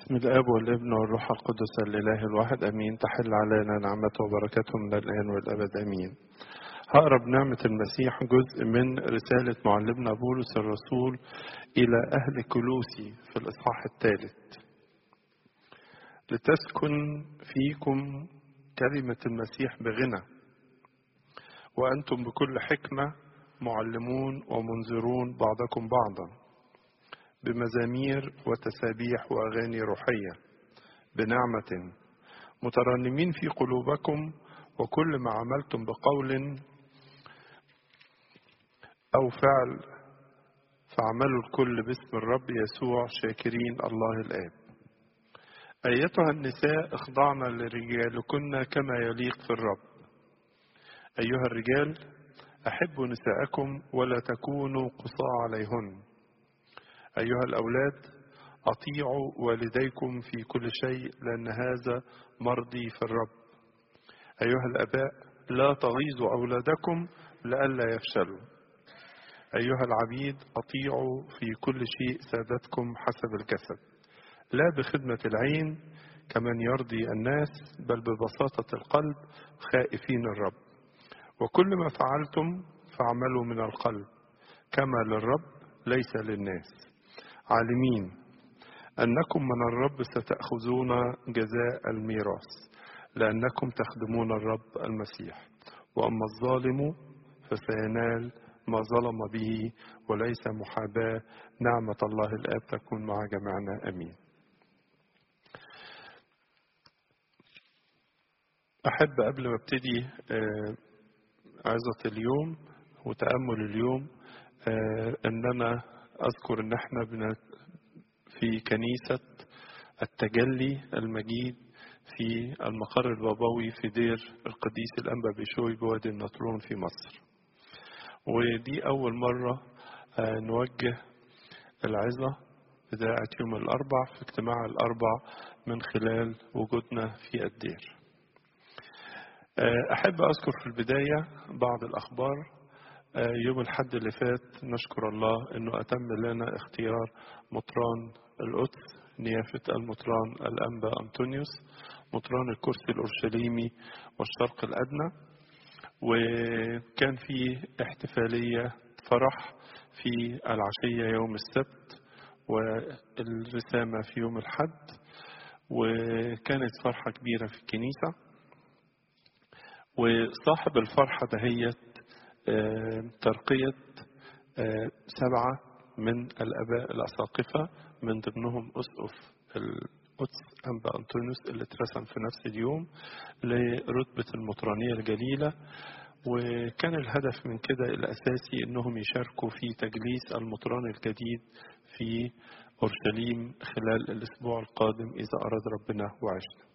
بسم الاب والابن والروح القدس الاله الواحد امين تحل علينا نعمته وبركاته من الان والابد امين هقرا بنعمة المسيح جزء من رسالة معلمنا بولس الرسول إلى أهل كلوسي في الإصحاح الثالث لتسكن فيكم كلمة المسيح بغنى وأنتم بكل حكمة معلمون ومنذرون بعضكم بعضا بمزامير وتسابيح وأغاني روحية بنعمة مترنمين في قلوبكم وكل ما عملتم بقول أو فعل فاعملوا الكل باسم الرب يسوع شاكرين الله الآب أيتها النساء اخضعن لرجالكن كما يليق في الرب أيها الرجال أحبوا نساءكم ولا تكونوا قصاء عليهن أيها الأولاد أطيعوا والديكم في كل شيء لأن هذا مرضي في الرب أيها الأباء لا تغيظوا أولادكم لئلا يفشلوا أيها العبيد أطيعوا في كل شيء سادتكم حسب الجسد لا بخدمة العين كمن يرضي الناس بل ببساطة القلب خائفين الرب وكل ما فعلتم فاعملوا من القلب كما للرب ليس للناس عالمين أنكم من الرب ستأخذون جزاء الميراث لأنكم تخدمون الرب المسيح وأما الظالم فسينال ما ظلم به وليس محاباة نعمة الله الآب تكون مع جميعنا أمين أحب قبل ما ابتدي عظة اليوم وتأمل اليوم أن أنا أذكر أن احنا في كنيسة التجلي المجيد في المقر البابوي في دير القديس الأنبا بشوي بوادي النطرون في مصر ودي أول مرة نوجه العظة بتاعة يوم الأربع في اجتماع الأربع من خلال وجودنا في الدير أحب أذكر في البداية بعض الأخبار يوم الحد اللي فات نشكر الله أنه أتم لنا اختيار مطران القدس نيافة المطران الأنبا أنطونيوس مطران الكرسي الأورشليمي والشرق الأدنى وكان في احتفالية فرح في العشية يوم السبت والرسامة في يوم الحد وكانت فرحة كبيرة في الكنيسة وصاحب الفرحة دهيت ترقية سبعة من الآباء الأساقفة من ضمنهم أسقف القدس أنبا أنطونيوس اللي اترسم في نفس اليوم لرتبة المطرانية الجليلة وكان الهدف من كده الأساسي أنهم يشاركوا في تجليس المطران الجديد في أورشليم خلال الأسبوع القادم إذا أراد ربنا وعشنا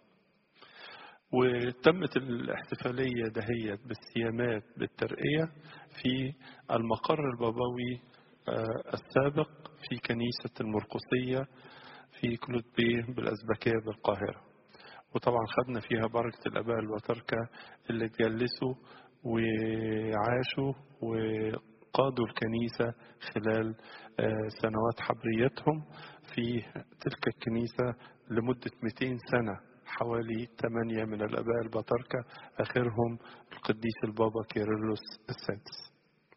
وتمت الاحتفالية دهيت بالسيامات بالترقية في المقر البابوي السابق في كنيسة المرقسية في كلود بيه بالأزبكية بالقاهرة وطبعا خدنا فيها بركة الآباء البطاركة اللي تجلسوا وعاشوا وقادوا الكنيسة خلال سنوات حبريتهم في تلك الكنيسة لمدة 200 سنة حوالي ثمانية من الآباء البطاركة آخرهم القديس البابا كيرلس السادس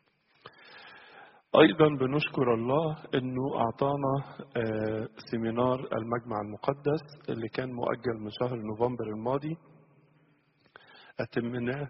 أيضا بنشكر الله أنه أعطانا سيمينار المجمع المقدس اللي كان مؤجل من شهر نوفمبر الماضي أتمناه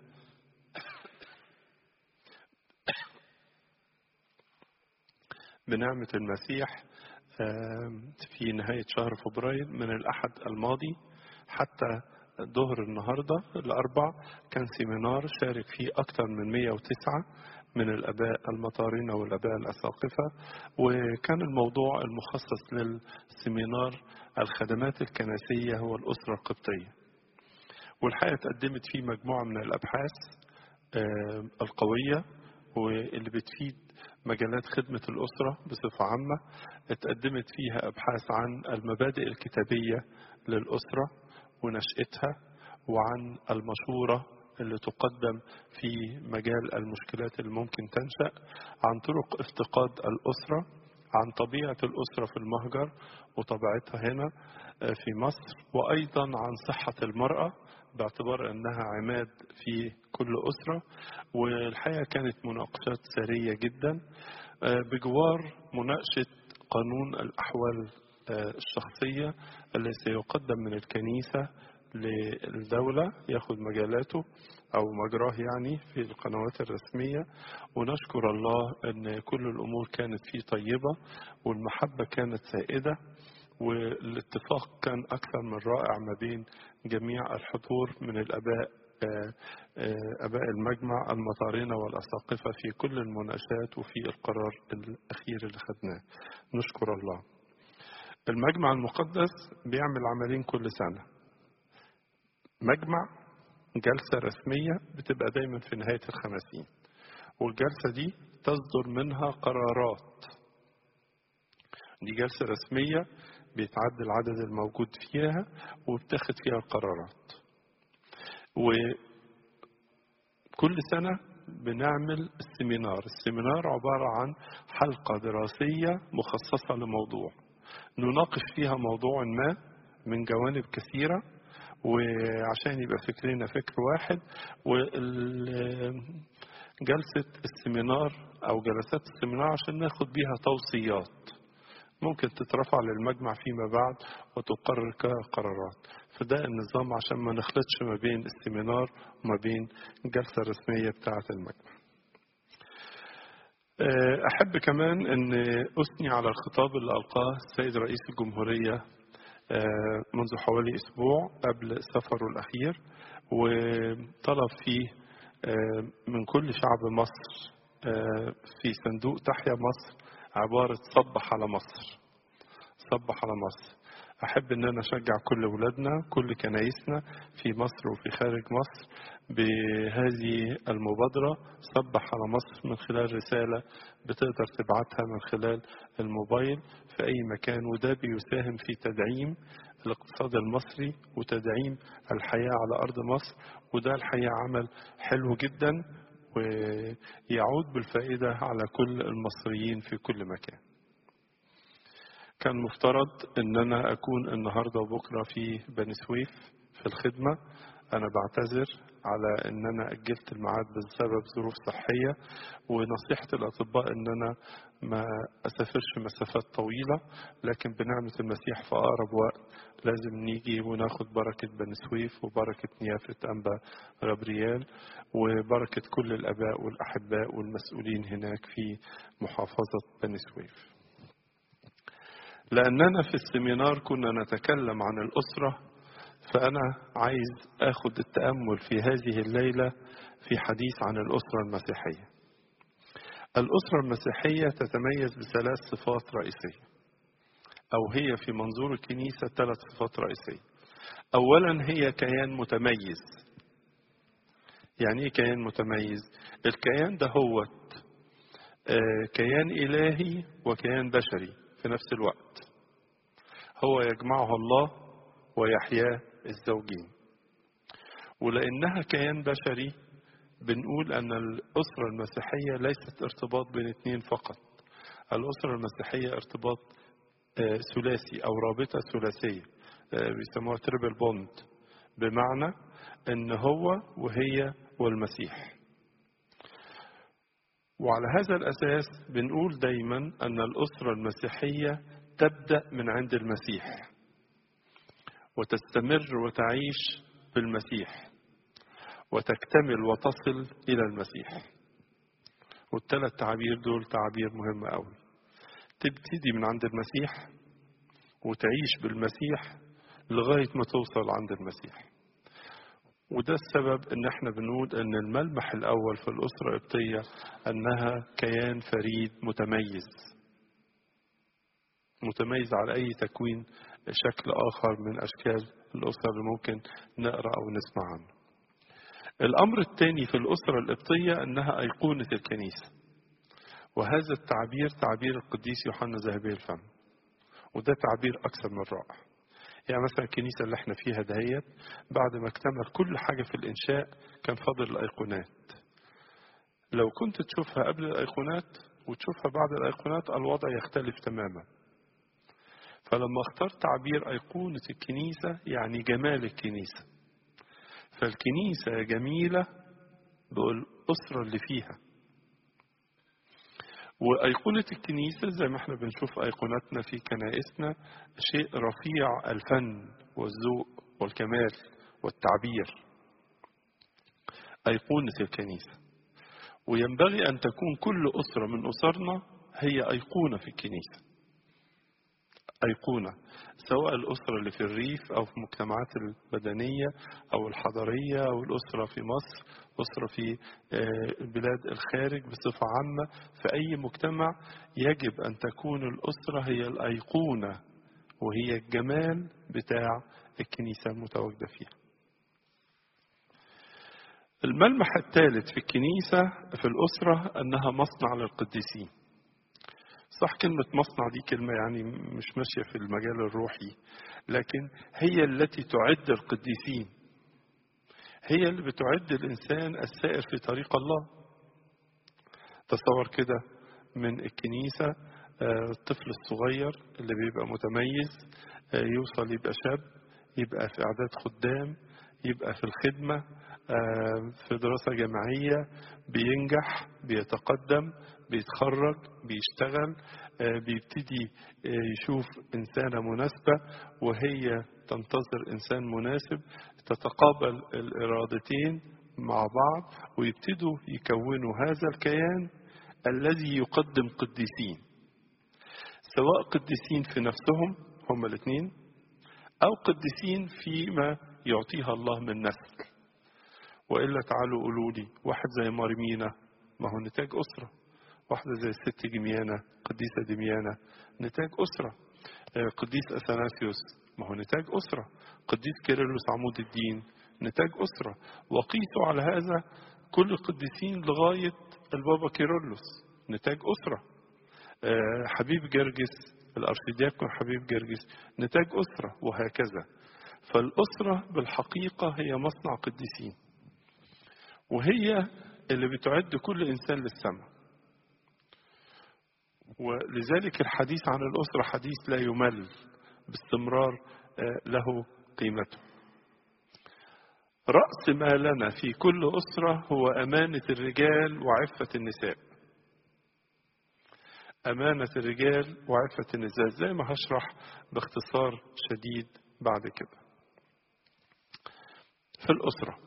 بنعمة المسيح في نهاية شهر فبراير من الأحد الماضي حتى ظهر النهاردة الأربع كان سيمينار شارك فيه أكثر من 109 من الأباء المطارين والأباء الأساقفة وكان الموضوع المخصص للسيمينار الخدمات الكنسية هو الأسرة القبطية والحقيقة تقدمت فيه مجموعة من الأبحاث القوية واللي بتفيد مجالات خدمة الأسرة بصفة عامة اتقدمت فيها أبحاث عن المبادئ الكتابية للأسرة ونشأتها وعن المشورة اللي تقدم في مجال المشكلات اللي ممكن تنشأ عن طرق افتقاد الأسرة عن طبيعة الأسرة في المهجر وطبيعتها هنا في مصر وأيضا عن صحة المرأة باعتبار أنها عماد في كل أسرة والحقيقة كانت مناقشات سرية جدا بجوار مناقشة قانون الأحوال الشخصية الذي سيقدم من الكنيسة للدولة ياخد مجالاته أو مجراه يعني في القنوات الرسمية ونشكر الله أن كل الأمور كانت فيه طيبة والمحبة كانت سائدة والاتفاق كان أكثر من رائع ما بين جميع الحضور من الآباء أباء المجمع المطارنة والأساقفة في كل المناقشات وفي القرار الأخير اللي خدناه نشكر الله المجمع المقدس بيعمل عملين كل سنة مجمع جلسة رسمية بتبقى دايما في نهاية الخمسين والجلسة دي تصدر منها قرارات دي جلسة رسمية بيتعد العدد الموجود فيها وبتاخد فيها القرارات وكل سنة بنعمل السيمينار السيمينار عبارة عن حلقة دراسية مخصصة لموضوع نناقش فيها موضوع ما من جوانب كثيرة وعشان يبقى فكرنا فكر واحد وجلسة السيمينار أو جلسات السيمينار عشان ناخد بيها توصيات ممكن تترفع للمجمع فيما بعد وتقرر كقرارات فده النظام عشان ما نخلطش ما بين السيمينار وما بين الجلسة الرسمية بتاعة المجمع أحب كمان أن أثني على الخطاب اللي ألقاه السيد رئيس الجمهورية منذ حوالي أسبوع قبل سفره الأخير وطلب فيه من كل شعب مصر في صندوق تحيا مصر عبارة صبح على مصر صبح على مصر أحب أن أنا أشجع كل أولادنا كل كنايسنا في مصر وفي خارج مصر بهذه المبادرة صبح على مصر من خلال رسالة بتقدر تبعتها من خلال الموبايل في أي مكان وده بيساهم في تدعيم الاقتصاد المصري وتدعيم الحياة على أرض مصر وده الحقيقة عمل حلو جدا ويعود بالفائدة على كل المصريين في كل مكان كان مفترض ان انا اكون النهارده وبكره في بني سويف في الخدمه انا بعتذر على ان انا اجلت الميعاد بسبب ظروف صحيه ونصيحه الاطباء ان انا ما اسافرش مسافات طويله لكن بنعمه المسيح في اقرب وقت لازم نيجي وناخد بركه بني سويف وبركه نيافه انبا غبريال وبركه كل الاباء والاحباء والمسؤولين هناك في محافظه بني سويف لأننا في السيمينار كنا نتكلم عن الأسرة فأنا عايز أخذ التأمل في هذه الليلة في حديث عن الأسرة المسيحية الأسرة المسيحية تتميز بثلاث صفات رئيسية أو هي في منظور الكنيسة ثلاث صفات رئيسية أولا هي كيان متميز يعني إيه كيان متميز الكيان ده هو كيان إلهي وكيان بشري في نفس الوقت هو يجمعها الله ويحياه الزوجين ولأنها كيان بشري بنقول أن الأسرة المسيحية ليست ارتباط بين اثنين فقط الأسرة المسيحية ارتباط ثلاثي أو رابطة ثلاثية بيسموها تريبل بوند بمعنى أن هو وهي والمسيح وعلى هذا الأساس بنقول دايما أن الأسرة المسيحية تبدأ من عند المسيح وتستمر وتعيش بالمسيح وتكتمل وتصل إلى المسيح والثلاث تعابير دول تعابير مهمة أوي تبتدي من عند المسيح وتعيش بالمسيح لغاية ما توصل عند المسيح وده السبب ان احنا بنقول ان الملمح الاول في الاسره القبطيه انها كيان فريد متميز متميز على اي تكوين شكل اخر من اشكال الاسر اللي ممكن نقرا او نسمع عنه الامر الثاني في الاسره القبطيه انها ايقونه الكنيسه وهذا التعبير تعبير القديس يوحنا ذهبي الفم وده تعبير اكثر من رائع يعني مثلا الكنيسة اللي احنا فيها دهيت بعد ما اكتمل كل حاجة في الإنشاء كان فاضل الأيقونات لو كنت تشوفها قبل الأيقونات وتشوفها بعض الأيقونات الوضع يختلف تماما فلما اختار تعبير أيقونة الكنيسة يعني جمال الكنيسة فالكنيسة جميلة بالأسرة اللي فيها وأيقونة الكنيسة زي ما احنا بنشوف أيقونتنا في كنائسنا شيء رفيع الفن والذوق والكمال والتعبير أيقونة الكنيسة وينبغي أن تكون كل أسرة من أسرنا هي أيقونة في الكنيسة أيقونة سواء الأسرة اللي في الريف أو في المجتمعات المدنية أو الحضرية أو الأسرة في مصر أسرة في بلاد الخارج بصفة عامة في أي مجتمع يجب أن تكون الأسرة هي الأيقونة وهي الجمال بتاع الكنيسة المتواجدة فيها الملمح الثالث في الكنيسة في الأسرة أنها مصنع للقديسين صح كلمة مصنع دي كلمة يعني مش ماشية في المجال الروحي لكن هي التي تعد القديسين هي اللي بتعد الإنسان السائر في طريق الله تصور كده من الكنيسة الطفل الصغير اللي بيبقى متميز يوصل يبقى شاب يبقى في أعداد خدام يبقى في الخدمة في دراسة جامعية بينجح بيتقدم بيتخرج بيشتغل بيبتدي يشوف إنسانة مناسبة وهي تنتظر إنسان مناسب تتقابل الإرادتين مع بعض ويبتدوا يكونوا هذا الكيان الذي يقدم قديسين سواء قديسين في نفسهم هم الاثنين أو قديسين فيما يعطيها الله من نسل وإلا تعالوا قولوا لي واحد زي مريمينا ما هو نتاج أسرة واحدة زي الست جميانة قديسة دميانة نتاج أسرة قديس أثناسيوس ما هو نتاج أسرة قديس كيرلس عمود الدين نتاج أسرة وقيسوا على هذا كل القديسين لغاية البابا كيرلس نتاج أسرة حبيب جرجس الأرشيدياكون حبيب جرجس نتاج أسرة وهكذا فالأسرة بالحقيقة هي مصنع قديسين وهي اللي بتعد كل إنسان للسماء ولذلك الحديث عن الأسرة حديث لا يمل باستمرار له قيمته رأس مالنا في كل أسرة هو أمانة الرجال وعفة النساء أمانة الرجال وعفة النساء زي ما هشرح باختصار شديد بعد كده في الأسرة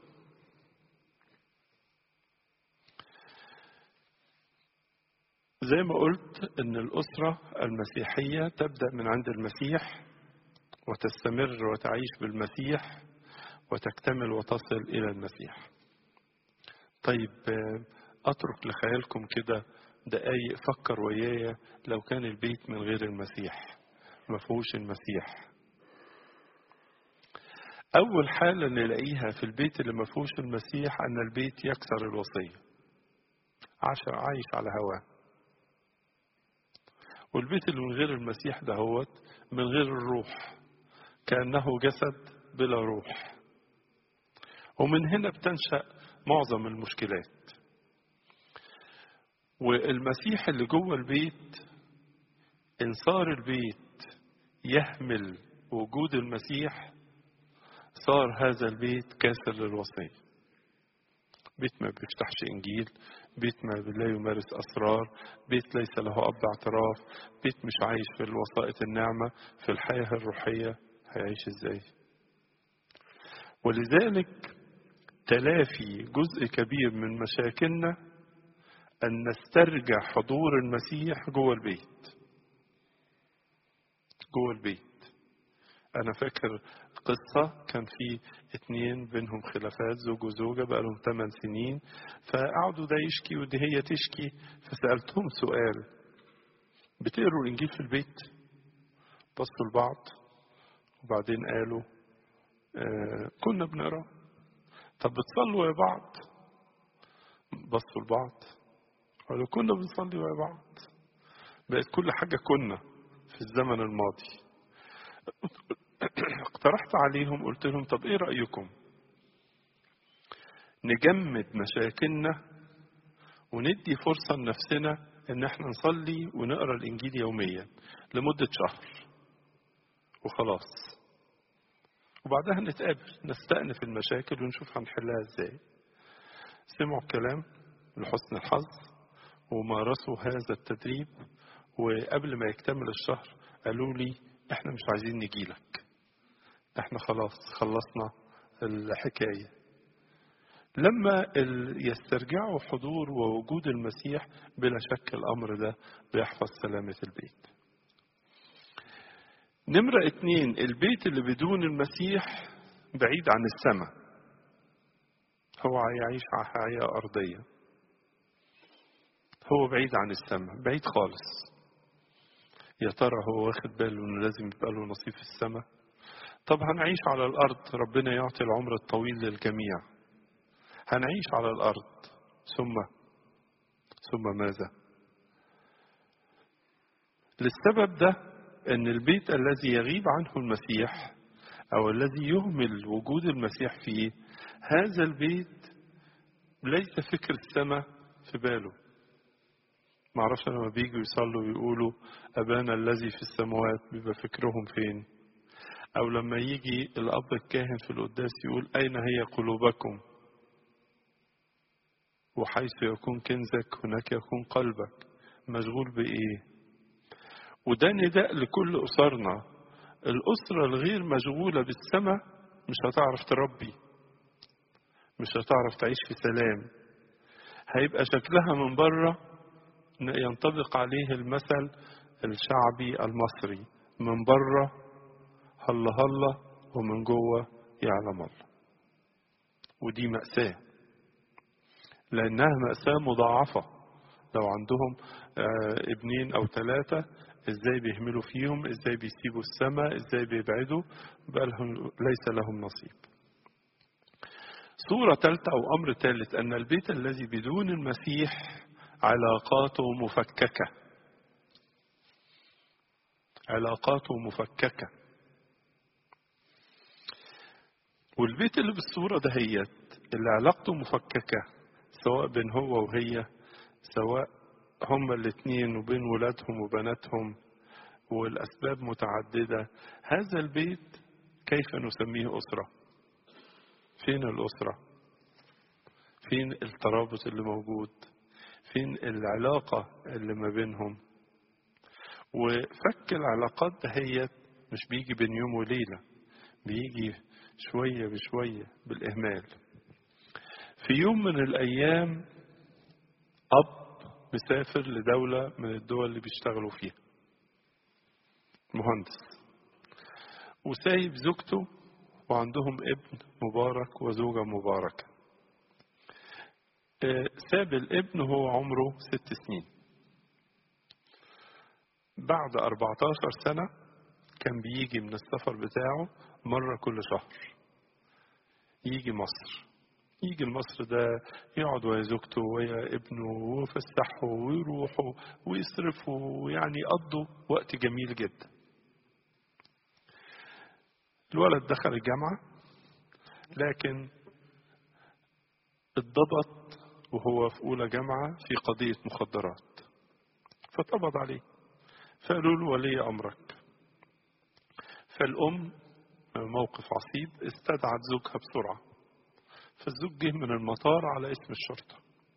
زي ما قلت ان الاسره المسيحيه تبدا من عند المسيح وتستمر وتعيش بالمسيح وتكتمل وتصل الى المسيح طيب اترك لخيالكم كده دقايق فكر ويايا لو كان البيت من غير المسيح ما فيهوش المسيح اول حاله نلاقيها في البيت اللي ما فيهوش المسيح ان البيت يكسر الوصيه عايش على هواه والبيت اللي من غير المسيح ده هو من غير الروح كأنه جسد بلا روح ومن هنا بتنشأ معظم المشكلات والمسيح اللي جوه البيت إن صار البيت يهمل وجود المسيح صار هذا البيت كاسر للوصية بيت ما بيفتحش إنجيل بيت ما لا يمارس أسرار بيت ليس له أب اعتراف بيت مش عايش في الوسائط النعمة في الحياة الروحية هيعيش إزاي ولذلك تلافي جزء كبير من مشاكلنا أن نسترجع حضور المسيح جوه البيت جوه البيت أنا فاكر قصة كان في اتنين بينهم خلافات زوج وزوجة بقالهم 8 سنين فقعدوا ده يشكي ودي هي تشكي فسألتهم سؤال بتقروا الإنجيل في البيت بصوا لبعض وبعدين قالوا آه كنا بنقرا طب بتصلوا يا بعض بصوا لبعض قالوا كنا بنصلي ويا بعض بقت كل حاجة كنا في الزمن الماضي اقترحت عليهم قلت لهم طب ايه رأيكم نجمد مشاكلنا وندي فرصة لنفسنا ان احنا نصلي ونقرا الانجيل يوميا لمده شهر وخلاص وبعدها نتقابل نستأنف المشاكل ونشوف هنحلها ازاي سمعوا الكلام لحسن الحظ ومارسوا هذا التدريب وقبل ما يكتمل الشهر قالوا لي احنا مش عايزين نجيلك احنا خلاص خلصنا الحكاية لما يسترجعوا حضور ووجود المسيح بلا شك الأمر ده بيحفظ سلامة البيت نمرة اتنين البيت اللي بدون المسيح بعيد عن السماء هو هيعيش حياة أرضية هو بعيد عن السماء بعيد خالص يا ترى هو واخد باله انه لازم يبقى له نصيب في السماء طب هنعيش على الارض ربنا يعطي العمر الطويل للجميع هنعيش على الارض ثم ثم ماذا للسبب ده ان البيت الذي يغيب عنه المسيح او الذي يهمل وجود المسيح فيه هذا البيت ليس فكر السماء في باله معرفش لما بيجوا يصلوا ويقولوا أبانا الذي في السماوات بيبقى فكرهم فين أو لما يجي الأب الكاهن في القداس يقول أين هي قلوبكم وحيث يكون كنزك هناك يكون قلبك مشغول بإيه وده نداء لكل أسرنا الأسرة الغير مشغولة بالسماء مش هتعرف تربي مش هتعرف تعيش في سلام هيبقى شكلها من بره ينطبق عليه المثل الشعبي المصري من بره هلا هلا ومن جوه يعلم الله ودي مأساة لأنها مأساة مضاعفة لو عندهم ابنين أو ثلاثة ازاي بيهملوا فيهم ازاي بيسيبوا السماء ازاي بيبعدوا بقى لهم ليس لهم نصيب صورة ثالثة أو أمر ثالث أن البيت الذي بدون المسيح علاقاته مفككة علاقاته مفككة والبيت اللي بالصورة دهيت اللي علاقته مفككة سواء بين هو وهي سواء هما الاتنين وبين ولادهم وبناتهم والأسباب متعددة هذا البيت كيف نسميه أسرة فين الأسرة فين الترابط اللي موجود فين العلاقة اللي ما بينهم وفك العلاقات دهيت مش بيجي بين يوم وليلة بيجي شوية بشوية بالإهمال في يوم من الأيام أب مسافر لدولة من الدول اللي بيشتغلوا فيها مهندس وسايب زوجته وعندهم ابن مبارك وزوجة مباركة ساب الابن وهو عمره ست سنين بعد 14 سنة كان بيجي من السفر بتاعه مرة كل شهر يجي مصر يجي لمصر ده يقعد ويا زوجته ويا ابنه ويفسحوا ويروحوا ويصرفوا ويعني يقضوا وقت جميل جدا الولد دخل الجامعة لكن اتضبط وهو في أولى جامعة في قضية مخدرات فاتقبض عليه فقالوا له ولي أمرك فالأم موقف عصيب استدعت زوجها بسرعة فالزوج جه من المطار على اسم الشرطة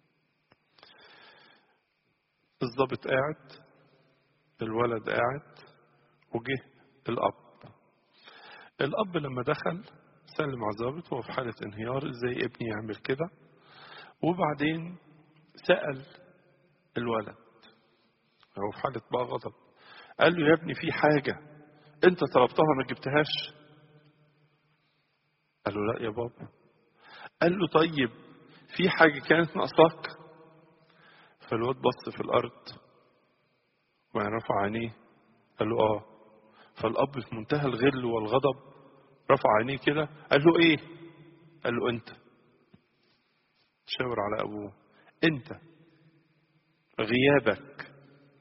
الضابط قاعد الولد قاعد وجه الأب الأب لما دخل سلم على الضابط وهو في حالة انهيار ازاي ابني يعمل كده وبعدين سأل الولد هو في حالة بقى غضب قال له يا ابني في حاجة انت طلبتها ما جبتهاش قال له لا يا بابا قال له طيب في حاجة كانت ناقصاك فالواد بص في الأرض ورفع عينيه قال له اه فالأب في منتهى الغل والغضب رفع عينيه كده قال له ايه قال له انت شاور على ابوه انت غيابك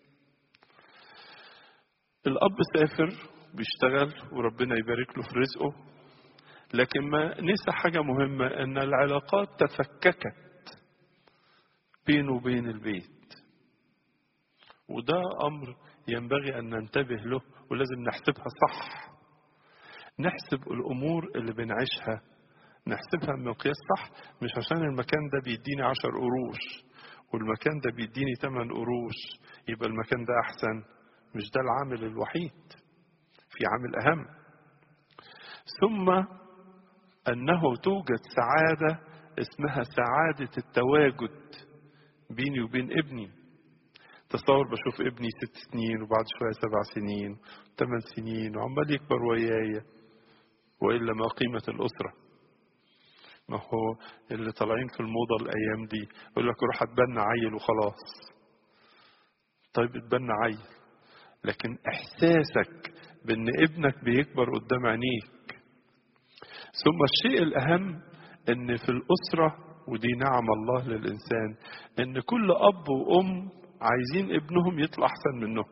الاب سافر بيشتغل وربنا يبارك له في رزقه لكن ما نسى حاجة مهمة ان العلاقات تفككت بينه وبين البيت وده أمر ينبغي أن ننتبه له ولازم نحسبها صح نحسب الأمور اللي بنعيشها نحسبها بمقياس صح مش عشان المكان ده بيديني عشر قروش والمكان ده بيديني تمن قروش يبقى المكان ده أحسن مش ده العامل الوحيد في عامل أهم ثم أنه توجد سعادة اسمها سعادة التواجد بيني وبين ابني تصور بشوف ابني ست سنين وبعد شوية سبع سنين ثمان سنين وعمال يكبر ويايا وإلا ما قيمة الأسرة ما هو اللي طالعين في الموضة الأيام دي يقول لك روح اتبنى عيل وخلاص طيب اتبنى عيل لكن إحساسك بأن ابنك بيكبر قدام عينيك ثم الشيء الأهم أن في الأسرة ودي نعم الله للإنسان أن كل أب وأم عايزين ابنهم يطلع أحسن منهم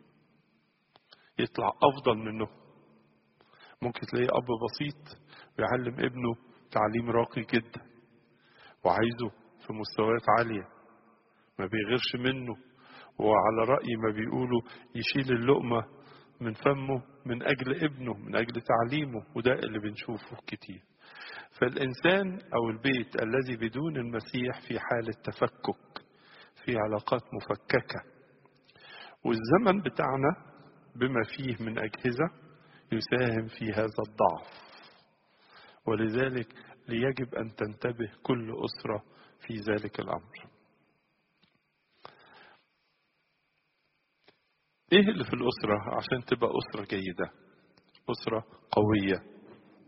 يطلع أفضل منهم ممكن تلاقي أب بسيط بيعلم ابنه تعليم راقي جدا وعايزه في مستويات عالية ما بيغيرش منه وعلى رأي ما بيقولوا يشيل اللقمة من فمه من أجل ابنه من أجل تعليمه وده اللي بنشوفه كتير فالإنسان أو البيت الذي بدون المسيح في حالة تفكك في علاقات مفككة والزمن بتاعنا بما فيه من أجهزة يساهم في هذا الضعف ولذلك ليجب أن تنتبه كل أسرة في ذلك الأمر إيه اللي في الأسرة عشان تبقى أسرة جيدة أسرة قوية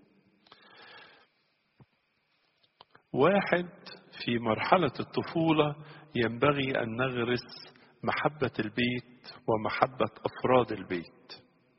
واحد في مرحلة الطفولة ينبغي أن نغرس محبة البيت ومحبة أفراد البيت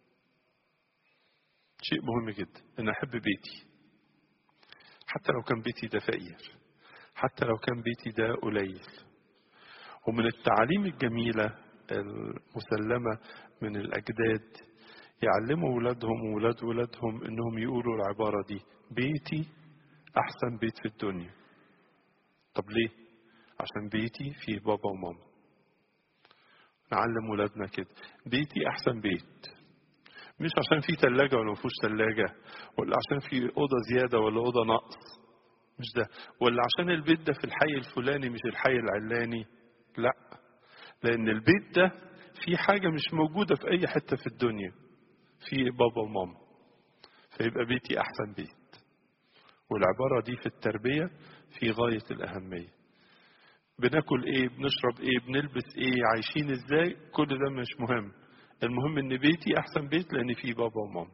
شيء مهم جدا أن أحب بيتي حتى لو كان بيتي ده فقير حتى لو كان بيتي ده قليل ومن التعاليم الجميلة المسلمة من الأجداد يعلموا ولادهم وولاد ولادهم أنهم يقولوا العبارة دي بيتي أحسن بيت في الدنيا طب ليه؟ عشان بيتي فيه بابا وماما نعلم ولادنا كده بيتي أحسن بيت مش عشان فيه تلاجة ولا مفيهوش تلاجة ولا عشان فيه أوضة زيادة ولا أوضة نقص مش ده ولا عشان البيت ده في الحي الفلاني مش الحي العلاني لا لأن البيت ده فيه حاجة مش موجودة في أي حتة في الدنيا فيه بابا وماما فيبقى بيتي أحسن بيت والعبارة دي في التربية في غاية الأهمية بناكل ايه بنشرب ايه بنلبس ايه عايشين ازاي كل ده مش مهم المهم ان بيتي احسن بيت لان فيه بابا وماما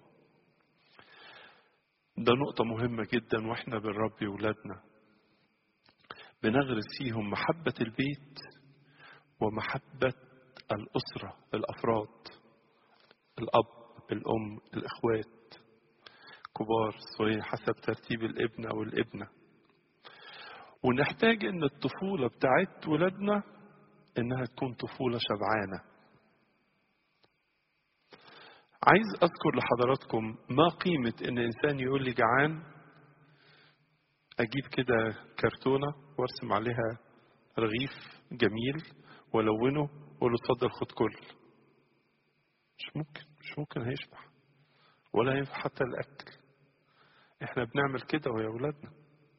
ده نقطة مهمة جدا واحنا بنربي ولادنا بنغرس فيهم محبة البيت ومحبة الأسرة الأفراد الأب الأم الإخوات كبار صغير حسب ترتيب الابن أو الابنة ونحتاج ان الطفولة بتاعت ولادنا انها تكون طفولة شبعانة عايز اذكر لحضراتكم ما قيمة ان انسان يقول لي جعان اجيب كده كرتونة وارسم عليها رغيف جميل والونه واقول له اتفضل خد كل مش ممكن مش ممكن هيشبع ولا ينفع حتى الاكل احنا بنعمل كده ويا اولادنا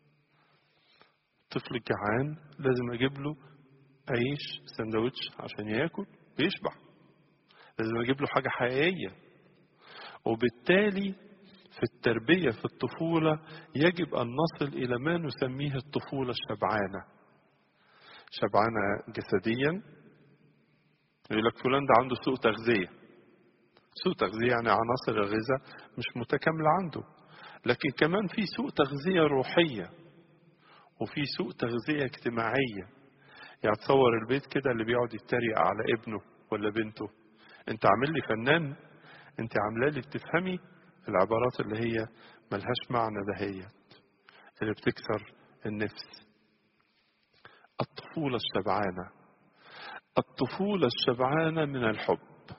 الطفل الجعان لازم اجيب له عيش سندوتش عشان ياكل بيشبع لازم اجيب له حاجه حقيقيه وبالتالي في التربيه في الطفوله يجب ان نصل الى ما نسميه الطفوله الشبعانه شبعانه جسديا يقول لك فلان ده عنده سوء تغذيه سوء تغذيه يعني عناصر الغذاء مش متكامله عنده لكن كمان في سوء تغذيه روحيه وفي سوء تغذية اجتماعية يعني تصور البيت كده اللي بيقعد يتريق على ابنه ولا بنته انت عامل لي فنان انت عامله لي بتفهمي العبارات اللي هي ملهاش معنى دهيت اللي بتكسر النفس الطفولة الشبعانة الطفولة الشبعانة من الحب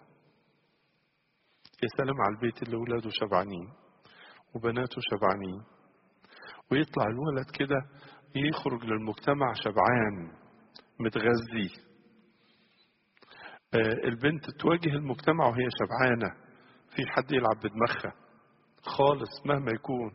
يا سلام على البيت اللي ولاده شبعانين وبناته شبعانين ويطلع الولد كده يخرج للمجتمع شبعان متغذي البنت تواجه المجتمع وهي شبعانة في حد يلعب بدماغها خالص مهما يكون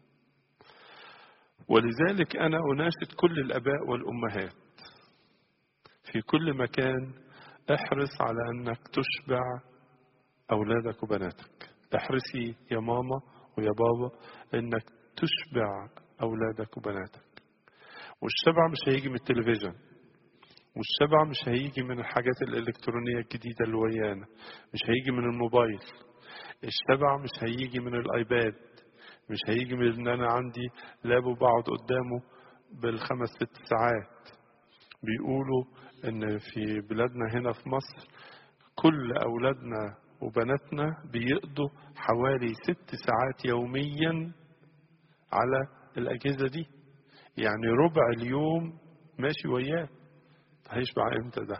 ولذلك أنا أناشد كل الآباء والأمهات في كل مكان احرص على أنك تشبع أولادك وبناتك احرصي يا ماما ويا بابا أنك تشبع أولادك وبناتك والشبع مش هيجي من التلفزيون والشبع مش هيجي من الحاجات الإلكترونية الجديدة اللي ويانا مش هيجي من الموبايل الشبع مش هيجي من الآيباد مش هيجي من ان انا عندي لاب وبقعد قدامه بالخمس ست ساعات بيقولوا ان في بلادنا هنا في مصر كل اولادنا وبناتنا بيقضوا حوالي ست ساعات يوميا على الاجهزه دي يعني ربع اليوم ماشي وياه هيشبع امتى ده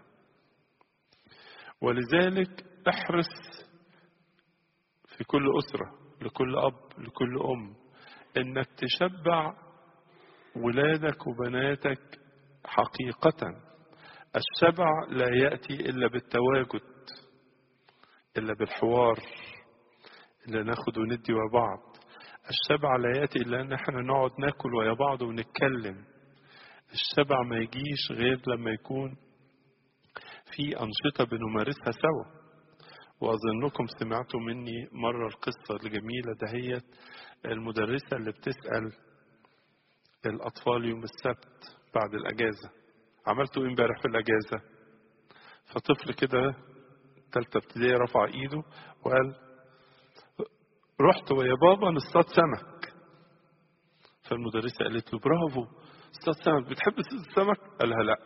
ولذلك احرص في كل اسره لكل أب لكل أم إنك تشبع ولادك وبناتك حقيقة الشبع لا يأتي إلا بالتواجد إلا بالحوار إلا ناخد وندي ويا بعض الشبع لا يأتي إلا أن احنا نقعد ناكل ويا بعض ونتكلم الشبع ما يجيش غير لما يكون في أنشطة بنمارسها سوا وأظنكم سمعتوا مني مرة القصة الجميلة دهيت المدرسة اللي بتسأل الأطفال يوم السبت بعد الأجازة عملتوا إيه امبارح في الأجازة فطفل كده تالتة ابتدائي رفع إيده وقال رحت ويا بابا نصطاد سمك فالمدرسة قالت له برافو اصطاد سمك بتحب تصطاد السمك؟ قال لها لا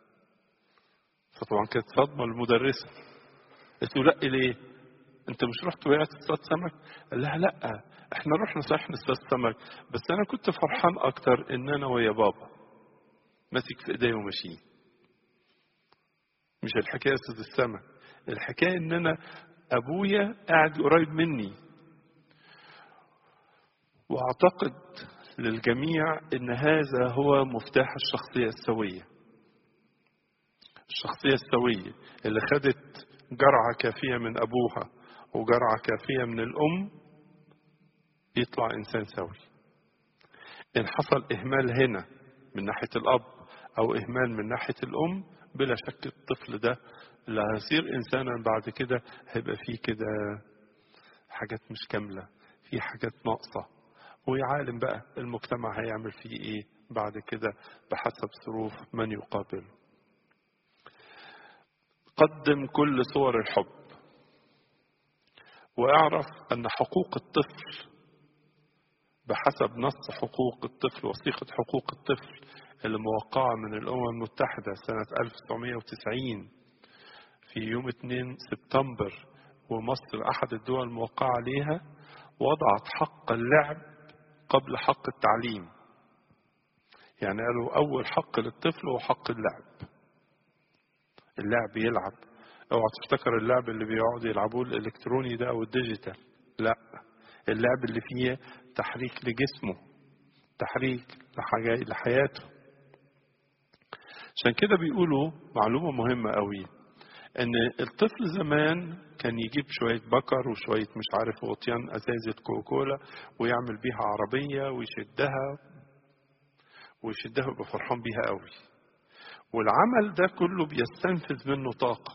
فطبعا كانت صدمة المدرسة قلت له لا ليه؟ انت مش رحت وقعت تصطاد سمك؟ قال لها لا احنا رحنا صحيح نصطاد سمك بس انا كنت فرحان اكتر ان انا ويا بابا ماسك في ايديا وماشيين. مش الحكايه صيد السمك، الحكايه ان انا ابويا قاعد قريب مني. واعتقد للجميع ان هذا هو مفتاح الشخصيه السويه. الشخصيه السويه اللي خدت جرعة كافية من أبوها وجرعة كافية من الأم يطلع إنسان سوي إن حصل إهمال هنا من ناحية الأب أو إهمال من ناحية الأم بلا شك الطفل ده اللي هيصير إنسانا بعد كده هيبقى فيه كده حاجات مش كاملة في حاجات ناقصة ويعالم بقى المجتمع هيعمل فيه إيه بعد كده بحسب ظروف من يقابله قدم كل صور الحب واعرف ان حقوق الطفل بحسب نص حقوق الطفل وثيقة حقوق الطفل اللي موقعة من الأمم المتحدة سنة 1990 في يوم 2 سبتمبر ومصر أحد الدول الموقعة عليها وضعت حق اللعب قبل حق التعليم يعني قالوا أول حق للطفل هو حق اللعب اللعب يلعب اوعى تفتكر اللعب اللي بيقعدوا يلعبوه الالكتروني ده او الديجيتال لا اللعب اللي فيه تحريك لجسمه تحريك لحاجة لحياته عشان كده بيقولوا معلومة مهمة قوي ان الطفل زمان كان يجيب شوية بكر وشوية مش عارف غطيان ازازة كوكولا ويعمل بيها عربية ويشدها ويشدها ويبقى فرحان بيها قوي والعمل ده كله بيستنفذ منه طاقة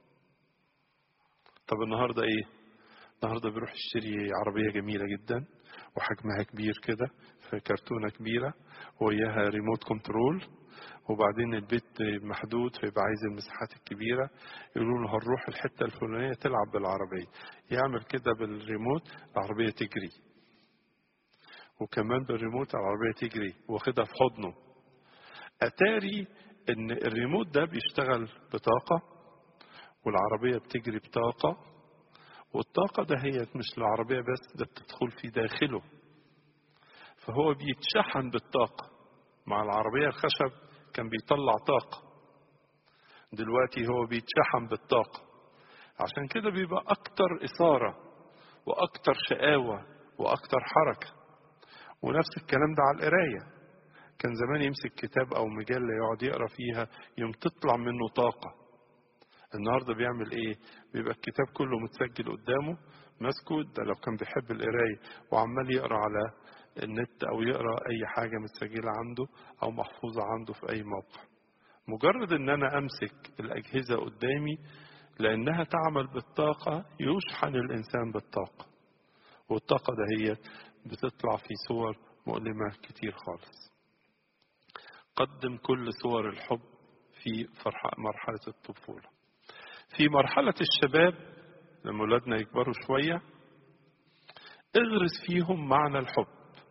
طب النهاردة ايه النهاردة بيروح يشتري عربية جميلة جدا وحجمها كبير كده في كرتونة كبيرة وياها ريموت كنترول وبعدين البيت محدود فيبقى عايز المساحات الكبيرة يقولوا له هنروح الحتة الفلانية تلعب بالعربية يعمل كده بالريموت العربية تجري وكمان بالريموت العربية تجري واخدها في حضنه أتاري إن الريموت ده بيشتغل بطاقة والعربية بتجري بطاقة والطاقة ده هي مش العربية بس ده بتدخل في داخله فهو بيتشحن بالطاقة مع العربية الخشب كان بيطلع طاقة دلوقتي هو بيتشحن بالطاقة عشان كده بيبقى أكتر إثارة وأكتر شقاوة وأكتر حركة ونفس الكلام ده على القراية كان زمان يمسك كتاب أو مجلة يقعد يقرأ فيها يوم تطلع منه طاقة النهارده بيعمل ايه بيبقى الكتاب كله متسجل قدامه ماسكه ده لو كان بيحب القرايه وعمال يقرا على النت او يقرا اي حاجه متسجله عنده او محفوظه عنده في اي موقع مجرد ان انا امسك الاجهزه قدامي لانها تعمل بالطاقه يشحن الانسان بالطاقه والطاقه دهيت بتطلع في صور مؤلمه كتير خالص قدم كل صور الحب في مرحله الطفوله في مرحله الشباب لما ولادنا يكبروا شويه اغرس فيهم معنى الحب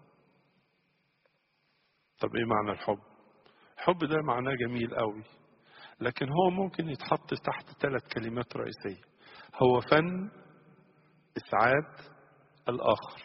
طب ايه معنى الحب الحب ده معناه جميل قوي لكن هو ممكن يتحط تحت ثلاث كلمات رئيسية هو فن إسعاد الآخر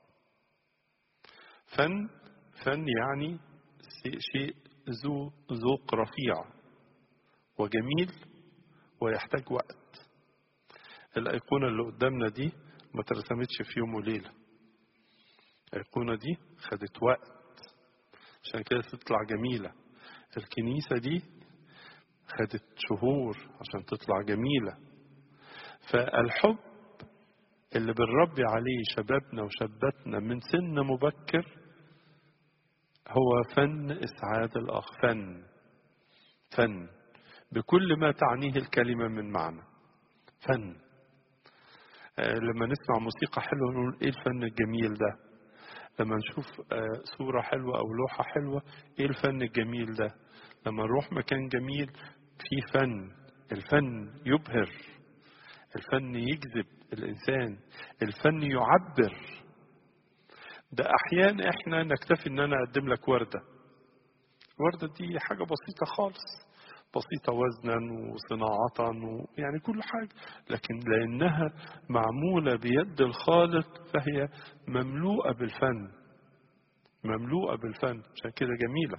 فن فن يعني شيء ذو ذوق رفيع وجميل ويحتاج وقت الأيقونة اللي قدامنا دي ما ترسمتش في يوم وليلة الأيقونة دي خدت وقت عشان كده تطلع جميلة الكنيسة دي خدت شهور عشان تطلع جميلة فالحب اللي بنربي عليه شبابنا وشاباتنا من سن مبكر هو فن إسعاد الآخر فن فن بكل ما تعنيه الكلمة من معنى فن لما نسمع موسيقى حلوة نقول إيه الفن الجميل ده لما نشوف صورة حلوة أو لوحة حلوة إيه الفن الجميل ده لما نروح مكان جميل فيه فن الفن يبهر الفن يجذب الإنسان الفن يعبر ده أحيانا إحنا نكتفي إن أنا أقدم لك وردة الوردة دي حاجة بسيطة خالص بسيطة وزنا وصناعة يعني كل حاجة لكن لأنها معمولة بيد الخالق فهي مملوءة بالفن مملوءة بالفن عشان كده جميلة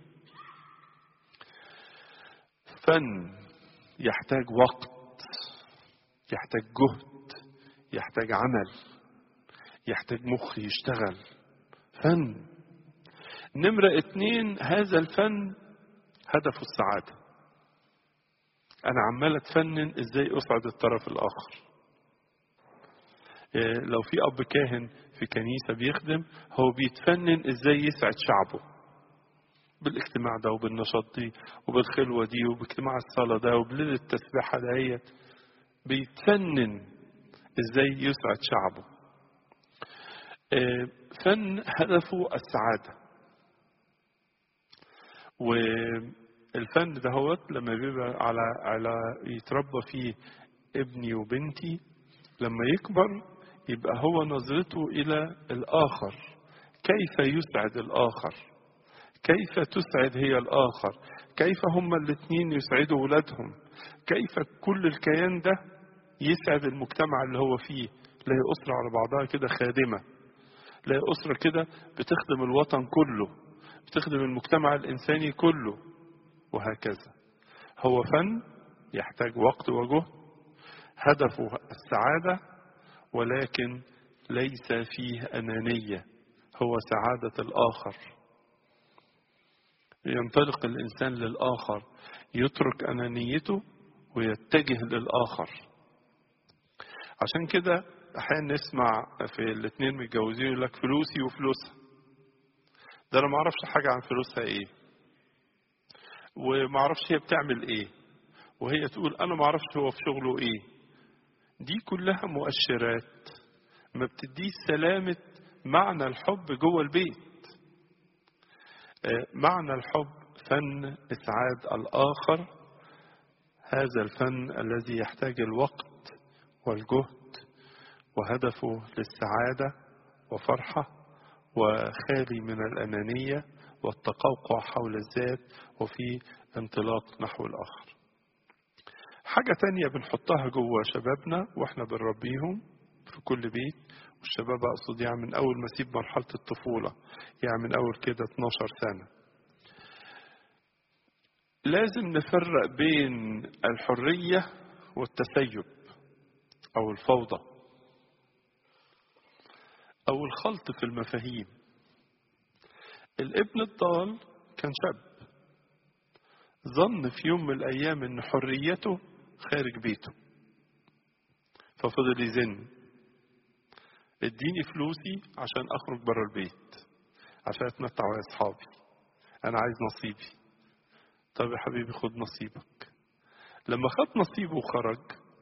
فن يحتاج وقت يحتاج جهد يحتاج عمل يحتاج مخ يشتغل فن نمرة اتنين هذا الفن هدفه السعادة أنا عمال أتفنن إزاي أسعد الطرف الآخر لو في أب كاهن في كنيسة بيخدم هو بيتفنن إزاي يسعد شعبه بالاجتماع ده وبالنشاط دي وبالخلوة دي وباجتماع الصلاة ده وبليلة التسبيحة دهيت بيتفنن إزاي يسعد شعبه فن هدفه السعادة والفن دهوت لما بيبقى على على يتربى فيه ابني وبنتي لما يكبر يبقى هو نظرته إلى الآخر كيف يسعد الآخر كيف تسعد هي الآخر كيف هما الاثنين يسعدوا ولادهم كيف كل الكيان ده يسعد المجتمع اللي هو فيه لا أسرة على بعضها كده خادمة لا أسرة كده بتخدم الوطن كله بتخدم المجتمع الإنساني كله وهكذا هو فن يحتاج وقت وجهد هدفه السعادة ولكن ليس فيه أنانية هو سعادة الآخر ينطلق الإنسان للآخر يترك أنانيته ويتجه للآخر عشان كده أحيانا نسمع في الاثنين متجوزين يقول لك فلوسي وفلوسها ده أنا ما أعرفش حاجة عن فلوسها إيه وما أعرفش هي بتعمل إيه وهي تقول أنا ما أعرفش هو في شغله إيه دي كلها مؤشرات ما بتديش سلامة معنى الحب جوه البيت معنى الحب فن إسعاد الآخر هذا الفن الذي يحتاج الوقت والجهد وهدفه للسعادة وفرحة وخالي من الأنانية والتقوقع حول الذات وفي انطلاق نحو الآخر حاجة تانية بنحطها جوه شبابنا واحنا بنربيهم في كل بيت والشباب أقصد يعني من أول ما أسيب مرحلة الطفولة يعني من أول كده 12 سنة لازم نفرق بين الحرية والتسيب أو الفوضى أو الخلط في المفاهيم الابن الضال كان شاب ظن في يوم من الأيام أن حريته خارج بيته ففضل يزن اديني فلوسي عشان اخرج بره البيت عشان اتمتع مع اصحابي انا عايز نصيبي طب يا حبيبي خد نصيبك لما خد نصيبه وخرج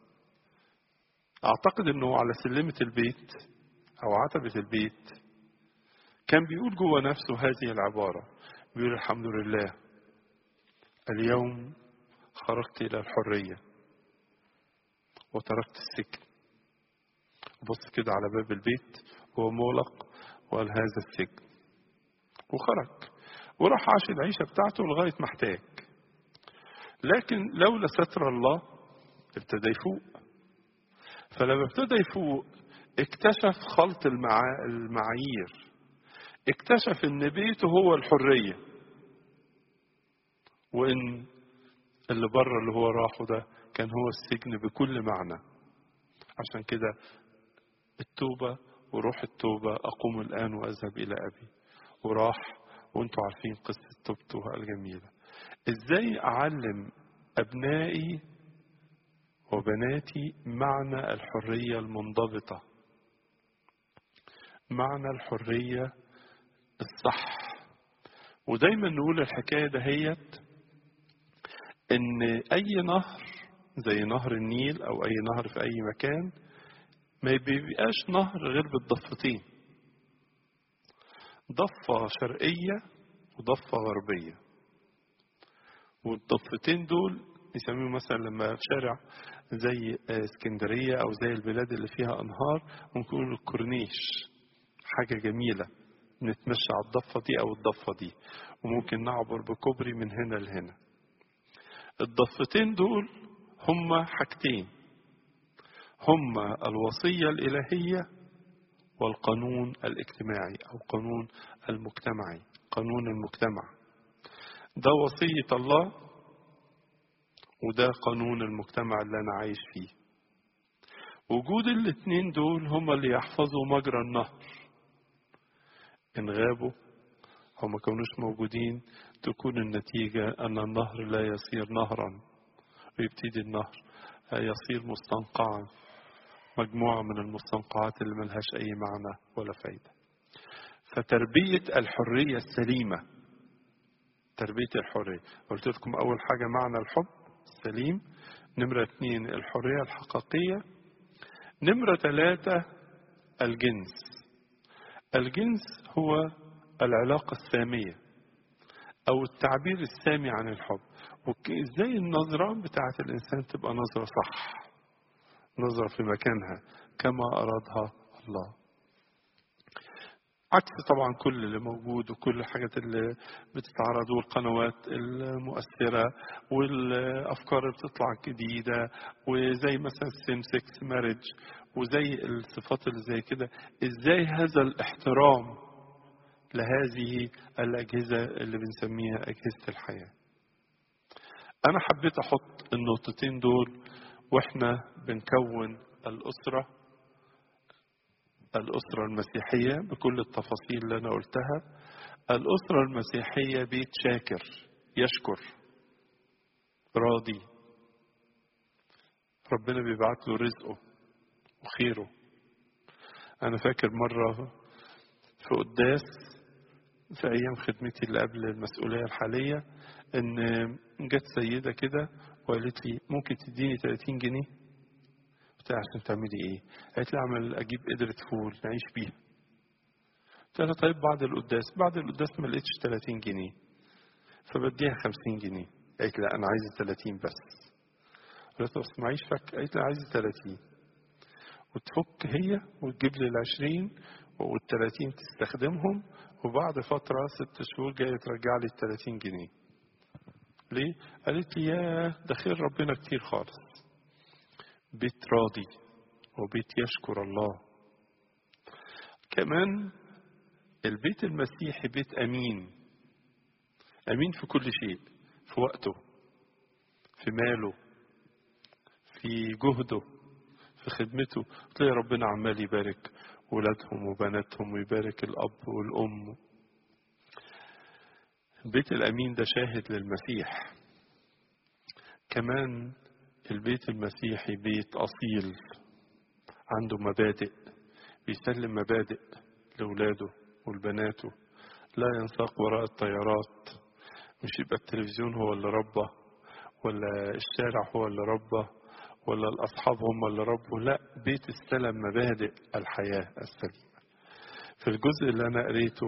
اعتقد انه على سلمة البيت او عتبة البيت كان بيقول جوه نفسه هذه العبارة بيقول الحمد لله اليوم خرجت إلى الحرية وتركت السجن بص كده على باب البيت هو مغلق وقال هذا السجن وخرج وراح عاش العيشة بتاعته لغاية ما احتاج لكن لولا ستر الله ابتدى يفوق فلما ابتدى يفوق اكتشف خلط المعا... المعايير اكتشف ان بيته هو الحرية وان اللي بره اللي هو راحه ده كان هو السجن بكل معنى عشان كده التوبة وروح التوبة أقوم الآن وأذهب إلى أبي وراح وانتوا عارفين قصة توبته الجميلة ازاي أعلم أبنائي وبناتي معنى الحرية المنضبطة معنى الحرية الصح ودايما نقول الحكاية دهيت ان اي نهر زي نهر النيل او اي نهر في اي مكان ما بيبقاش نهر غير بالضفتين ضفة شرقية وضفة غربية والضفتين دول يسميهم مثلا لما في شارع زي اسكندرية أو زي البلاد اللي فيها أنهار ممكن يقولوا الكورنيش حاجة جميلة نتمشى على الضفة دي أو الضفة دي وممكن نعبر بكوبري من هنا لهنا الضفتين دول هما حاجتين هما الوصية الإلهية والقانون الاجتماعي أو قانون المجتمعي قانون المجتمع ده وصية الله وده قانون المجتمع اللي أنا عايش فيه وجود الاتنين دول هما اللي يحفظوا مجرى النهر إن غابوا أو ما كانوش موجودين تكون النتيجة أن النهر لا يصير نهرا ويبتدي النهر يصير مستنقعا مجموعة من المستنقعات اللي ملهاش أي معنى ولا فايدة فتربية الحرية السليمة تربية الحرية قلت لكم أول حاجة معنى الحب السليم نمرة اثنين الحرية الحقيقية نمرة ثلاثة الجنس الجنس هو العلاقة السامية أو التعبير السامي عن الحب وإزاي النظرة بتاعت الإنسان تبقى نظرة صح نظرة في مكانها كما أرادها الله عكس طبعا كل اللي موجود وكل الحاجات اللي بتتعرض والقنوات المؤثرة والأفكار اللي بتطلع جديدة وزي مثلا السيم سكس مارج وزي الصفات اللي زي كده ازاي هذا الاحترام لهذه الأجهزة اللي بنسميها أجهزة الحياة أنا حبيت أحط النقطتين دول وإحنا بنكون الأسرة الأسرة المسيحية بكل التفاصيل اللي أنا قلتها الأسرة المسيحية بيت شاكر يشكر راضي ربنا بيبعت له رزقه وخيره أنا فاكر مرة في قداس في أيام خدمتي اللي قبل المسؤولية الحالية إن جت سيدة كده وقالت لي ممكن تديني 30 جنيه قلت لها عشان تعملي ايه؟ قالت لي اعمل اجيب قدرة فول نعيش بيها. قلت لها طيب بعد القداس، بعد القداس ما لقيتش 30 جنيه. فبديها 50 جنيه. قالت لا انا عايزه 30 بس. قلت لها بس معيش فك، قالت لي عايزه 30. وتفك هي وتجيب لي ال 20 وال 30 تستخدمهم وبعد فترة ست شهور جاية ترجع لي ال 30 جنيه. ليه؟ قالت لي يا ده خير ربنا كتير خالص. بيت راضي وبيت يشكر الله كمان البيت المسيحي بيت امين امين في كل شيء في وقته في ماله في جهده في خدمته تلاقي ربنا عمال يبارك ولادهم وبناتهم ويبارك الاب والام بيت الامين ده شاهد للمسيح كمان البيت المسيحي بيت أصيل عنده مبادئ بيسلم مبادئ لأولاده ولبناته لا ينساق وراء الطيارات مش يبقى التلفزيون هو اللي ربى ولا الشارع هو اللي ربى ولا الأصحاب هم اللي ربوا لا بيت استلم مبادئ الحياة السليمة في الجزء اللي أنا قريته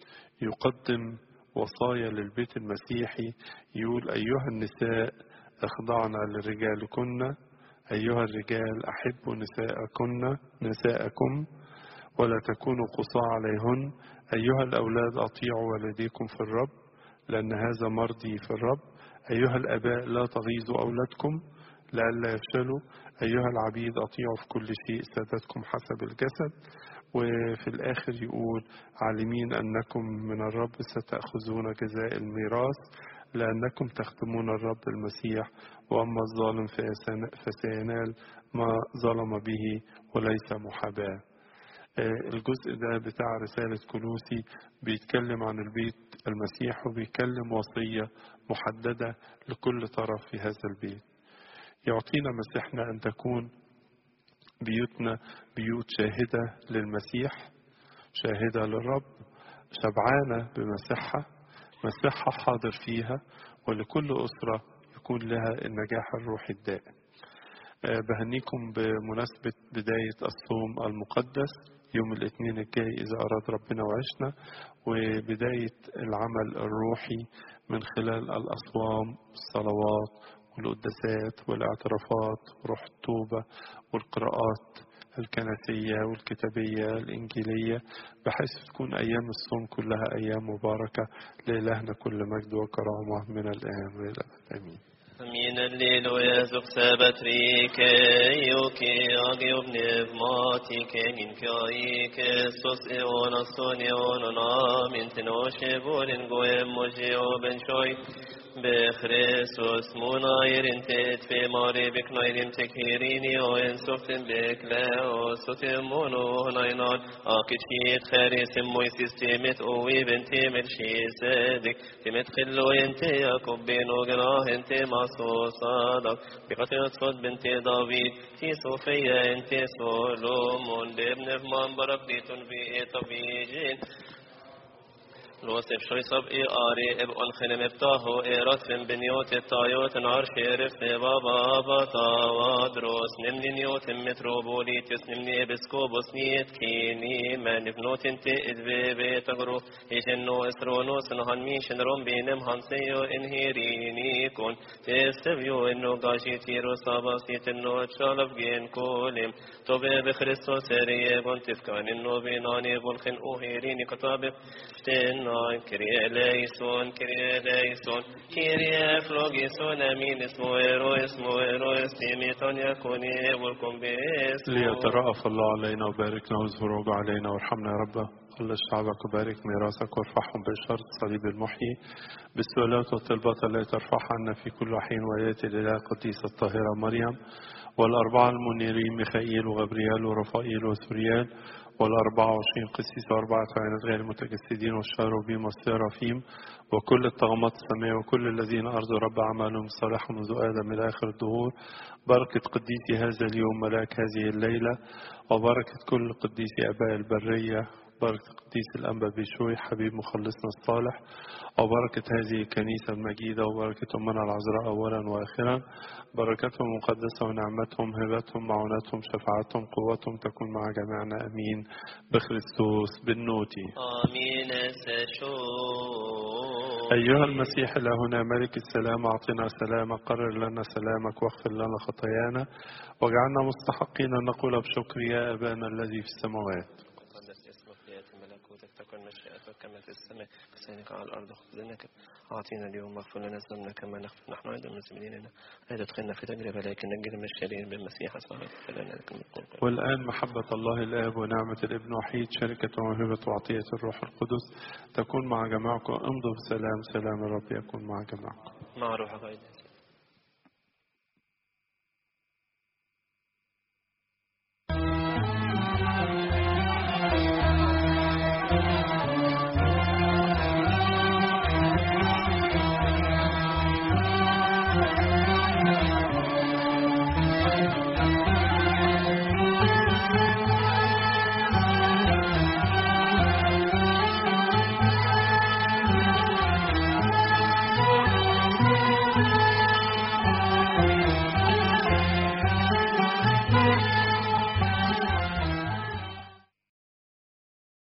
يقدم وصايا للبيت المسيحي يقول أيها النساء اخضعنا لرجالكن أيها الرجال أحبوا نساءكن نساءكم ولا تكونوا قصاة عليهن أيها الأولاد أطيعوا والديكم في الرب لأن هذا مرضي في الرب أيها الآباء لا تغيظوا أولادكم لئلا يفشلوا أيها العبيد أطيعوا في كل شيء سادتكم حسب الجسد وفي الآخر يقول عالمين أنكم من الرب ستأخذون جزاء الميراث لأنكم تخدمون الرب المسيح وأما الظالم فسينال ما ظلم به وليس محاباة الجزء ده بتاع رسالة كلوسي بيتكلم عن البيت المسيح وبيتكلم وصية محددة لكل طرف في هذا البيت يعطينا مسيحنا أن تكون بيوتنا بيوت شاهدة للمسيح شاهدة للرب شبعانة بمسيحها مسيحها حاضر فيها ولكل أسرة يكون لها النجاح الروحي الدائم بهنيكم بمناسبة بداية الصوم المقدس يوم الاثنين الجاي إذا أراد ربنا وعشنا وبداية العمل الروحي من خلال الأصوام الصلوات والقداسات والاعترافات وروح التوبة والقراءات الكنسية والكتابية الإنجيلية بحيث تكون أيام الصوم كلها أيام مباركة لإلهنا كل مجد وكرامة من الآن وإلى الأبد آمين Min alleluia subsabatrike, ioke agiov nevmatike, min kaike, sos eon aston eon amin tenoshe volen goem moje oben shoy, بخريسوس مناير انت في ماري بك نايرين تكهيريني وين سفتن بك لا وستمونو ناينان اكيد شيت خاريس موي سيستيمت اوي بنتي من شي صادق تمت خلو انت يا كوبينو جناه انت معصو صادق بقطع صوت بنت داويد في صوفيا انت سولومون بابن فمان برك ديتون في طبيجين لوسف شوي صب اي اري اب ان خنم بتاهو اي رتفن بنيوت التايوت نار شرف بابا بطا وادروس نمني نيوت متروبوليتس نمني بسكوبوس نيت كيني من بنوت انت ادبي بيتغرو يجنو اسرونوس نهان ميشن روم بينم هانسيو انهيريني كون تستبيو انو غاشي تيرو ساباسيت انو تشالف جين كولم توبي بخريستوس ريه بنتفكان انو بيناني بلخن اوهيريني كتاب شتنو Lord, Kyrie eleison, Kyrie eleison, Kyrie flogison, amin, اسمه ero, اسمه ero, استيميتون يكون يبولكم باسمه. ليترأف الله علينا وباركنا واظهر رب علينا وارحمنا يا رب خلص شعبك وبارك ميراثك وارفعهم بشرط صليب المحيي بالسؤالات والطلبات التي ترفعها عنا في كل حين وياتي لله القديسة الطاهرة مريم والأربعة المنيرين ميخائيل وغبريال ورفائيل وسوريال والأربعة وعشرين قسيس وأربعة عينات غير المتجسدين والشاروبيم والسيرافيم وكل الطغمات السماء وكل الذين أرضوا رب أعمالهم صالحة منذ آدم إلى آخر الدهور بركة قديسي هذا اليوم ملاك هذه الليلة وبركة كل قديسي أباء البرية بركة قديس الأنبا بشوي حبيب مخلصنا الصالح وبركة هذه الكنيسة المجيدة وبركة أمنا العذراء أولا وآخرا بركتهم مقدسة ونعمتهم هبتهم معونتهم شفاعتهم قوتهم تكون مع جميعنا أمين بخريستوس بالنوتي آمين سشو أيها المسيح إلهنا ملك السلام أعطنا سلامك قرر لنا سلامك واغفر لنا خطايانا واجعلنا مستحقين أن نقول بشكر يا أبانا الذي في السماوات تقدس اسمك ليأتي ملكوتك تكن مشيئتك كما في السماء كذلك على الأرض خذنا أعطينا اليوم واغفر لنا ذنوبنا كما نغفر نحن أيضا المسلمين لا تدخلنا في تجربة لكن نجنا من الشرير بالمسيح صالح فلنا لكن نقول والآن محبة الله الآب ونعمة الابن وحيد شركة وموهبة وعطية الروح القدس تكون مع جماعكم امضوا بسلام سلام الرب يكون مع جماعكم مع روحك أيضا